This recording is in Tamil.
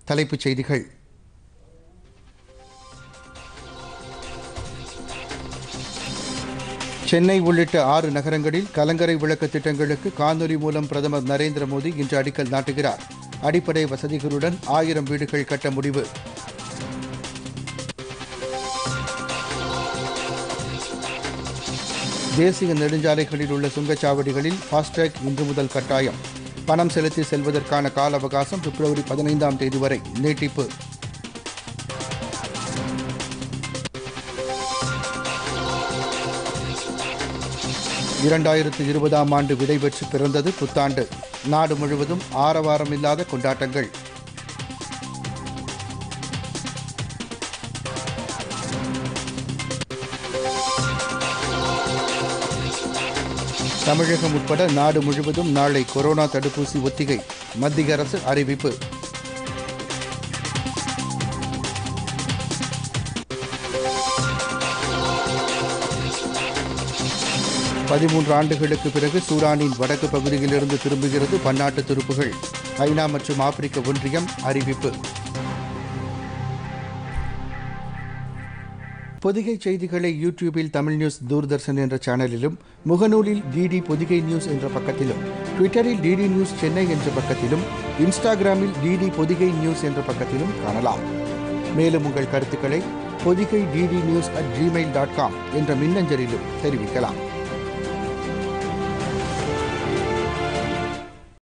தலைப்புச் செய்திகள் சென்னை உள்ளிட்ட ஆறு நகரங்களில் கலங்கரை விளக்க திட்டங்களுக்கு காணொலி மூலம் பிரதமர் நரேந்திர மோடி இன்று அடிக்கல் நாட்டுகிறார் அடிப்படை வசதிகளுடன் ஆயிரம் வீடுகள் கட்ட முடிவு தேசிய நெடுஞ்சாலைகளில் உள்ள சுங்கச்சாவடிகளில் ஃபாஸ்டேக் இன்று முதல் கட்டாயம் பணம் செலுத்தி செல்வதற்கான கால அவகாசம் பிப்ரவரி பதினைந்தாம் தேதி வரை நீட்டிப்பு இரண்டாயிரத்து இருபதாம் ஆண்டு விடைபெற்று பிறந்தது புத்தாண்டு நாடு முழுவதும் ஆரவாரமில்லாத கொண்டாட்டங்கள் தமிழகம் உட்பட நாடு முழுவதும் நாளை கொரோனா தடுப்பூசி ஒத்திகை மத்திய அரசு அறிவிப்பு பதிமூன்று ஆண்டுகளுக்கு பிறகு சூடானின் வடக்கு பகுதியிலிருந்து திரும்புகிறது பன்னாட்டு துருப்புகள் ஐநா மற்றும் ஆப்பிரிக்க ஒன்றியம் அறிவிப்பு பொதிகை செய்திகளை யூடியூபில் தமிழ் நியூஸ் தூர்தர்ஷன் என்ற சேனலிலும் முகநூலில் டிடி பொதிகை நியூஸ் என்ற பக்கத்திலும் ட்விட்டரில் டிடி நியூஸ் சென்னை என்ற பக்கத்திலும் இன்ஸ்டாகிராமில் டிடி பொதிகை நியூஸ் என்ற பக்கத்திலும் காணலாம் மேலும் உங்கள் கருத்துக்களை Podhigai DD news at Gmail dot com என்ற மின்னஞ்சலிலும் தெரிவிக்கலாம்